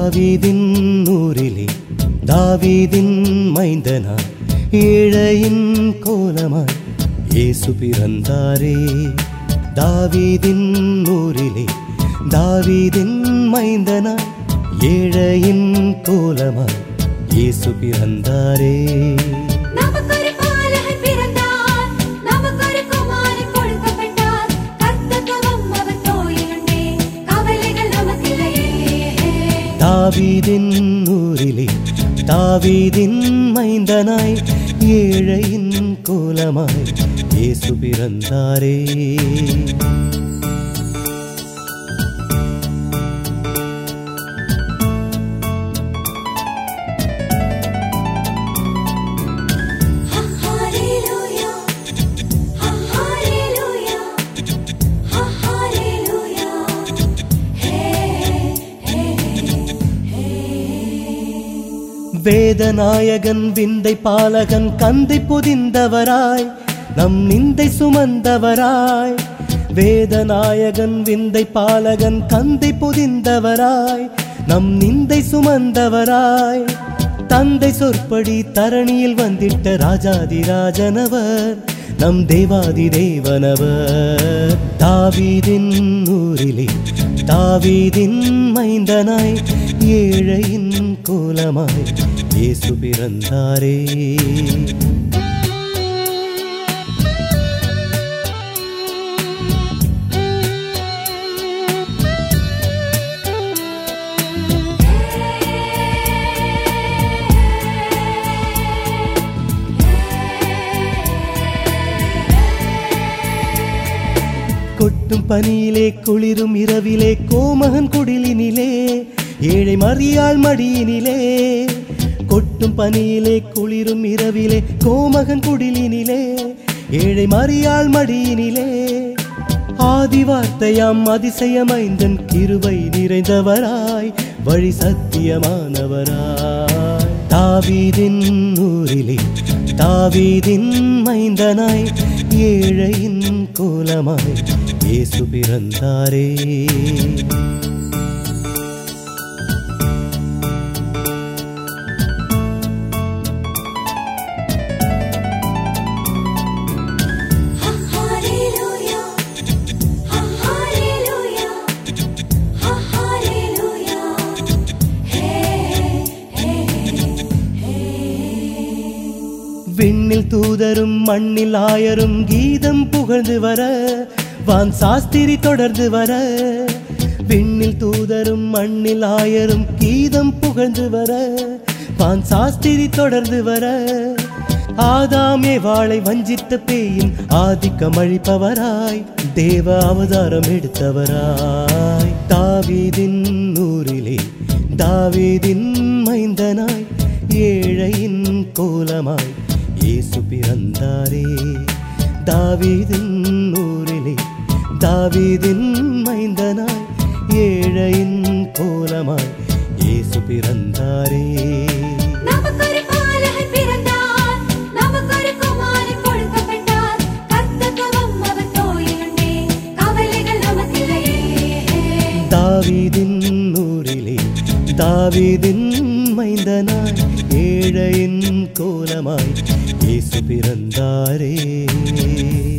தாவீதின் ஊரிலே தாவீதின் மைந்தனாய் ஏழையின் கோலமாய் இயேசு பிறந்தாரே தாவீதின் ஊரிலே தாவீதின் மைந்தனாய் ஏழையின் கோலமாய் இயேசு பிறந்தாரே நமக்கொரு பாலகன் பிறந்தார் நமக்கொரு குமாரன் கொடுக்கப்பட்டார் கர்த்தத்துவம் அவர் தோளிலுண்டே கவலைகள் நமக்கில்லையே தாவீதின் ஊரிலே தாவீதின் மைந்தனாய் ஏழையின் கோலமாய் இயேசு பிறந்தாரே ஹalleluya ஹalleluya ஹalleluya ஹே வேதநாயகன் விந்தை பாலகன் கந்தை பொதிந்தவராய் நம் நிந்தை சுமந்தவராய் வேதநாயகன் விந்தை பாலகன் கந்தை பொதிந்தவராய் நம் நிந்தை சுமந்தவராய் தந்தை சொற்படி தரணியில் வந்திட்ட ராஜாதிராஜனவர் நம் தேவாதி தேவனவர் தாவீதின் ஊரிலே தாவீதின் மைந்தனாய் ஏழையின் கோலமாய் இயேசு பிறந்தாரே கொட்டும் பனியிலே குளிரும் இரவிலே கோமகன் குடிலினிலே ஏழை மறியாள் மடியினிலே கொட்டும் பனியிலே குளிரும் இரவிலே கோமகன் குடிலினிலே ஏழை மறியாள் மடியினிலே ஆதி வார்த்தையாம் அதிசயமைந்தன் கிருபை நிறைந்தவராய் வழி சத்தியமானவராய் தாவீதின் ஊரிலே தாவீதின் மைந்தனாய் ஏழையின் கோலமாய் இயேசு பிறந்தாரே ஹalleluya ஹalleluya ஹalleluya ஹே விண்ணில் தூதரும் மண்ணில் ஆயரும் கீதம் புகழ்ந்து வர வான் சாஸ்திரி தொடர்ந்து வர விண்ணில் தூதரும் மண்ணில் ஆயரும் கீதம் புகழ்ந்து வர வான் சாஸ்திரி தொடர்ந்து வர ஆதாமே வாளை வஞ்சித்த பேயின் ஆதிக்கம் அழிப்பவராய் தேவ அவதாரம் எடுத்தவராய் தாவீதின் ஊரிலே தாவீதின் மைந்தனாய் ஏழையின் கோலமாய் இயேசு பிறந்தாரே தாவீதின் ஊரிலே தாவீதின் மைந்தனாய் ஏழையின் கோலமாய் இயேசு பிறந்தாரே நமக்கொரு பாலகன் பிறந்தார் நமக்கொரு குமாரன் கொடுக்கப்பட்டார் கர்த்தத்துவம் அவர் தோளிலுண்டே கவலைகள் நமக்கில்லையே தாவீதின் ஊரிலே தாவீதின் மைந்தனாய் ஏழையின் கோலமாய் இயேசு பிறந்தாரே